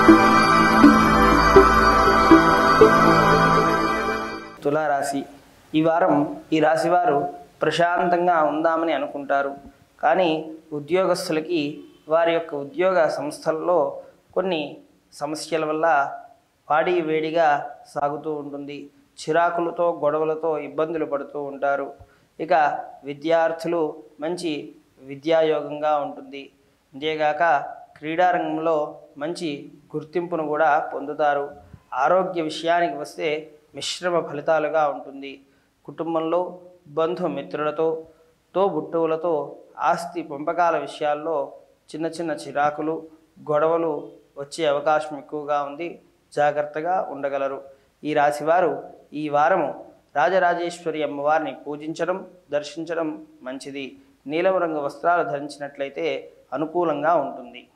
తులారాశి ఈ వారం ఈ రాశివారు ప్రశాంతంగా ఉందామని అనుకుంటారు కానీ ఉద్యోగస్తులకి వారి యొక్క ఉద్యోగ సంస్థల్లో కొన్ని సమస్యల వల్ల వాడి వేడిగా సాగుతూ ఉంటుంది చిరాకులతో గొడవలతో ఇబ్బందులు పడుతూ ఉంటారు ఇక విద్యార్థులు మంచి విద్యాయోగంగా ఉంటుంది అంతేగాక క్రీడారంగంలో మంచి గుర్తింపును కూడా పొందుతారు ఆరోగ్య విషయానికి వస్తే మిశ్రమ ఫలితాలుగా ఉంటుంది కుటుంబంలో బంధుమిత్రులతో తోబుట్టువులతో ఆస్తి పంపకాల విషయాల్లో చిన్న చిన్న చిరాకులు గొడవలు వచ్చే అవకాశం ఎక్కువగా ఉంది జాగ్రత్తగా ఉండగలరు ఈ రాశివారు ఈ వారము రాజరాజేశ్వరి అమ్మవారిని పూజించడం దర్శించడం మంచిది నీలం రంగు వస్త్రాలు ధరించినట్లయితే అనుకూలంగా ఉంటుంది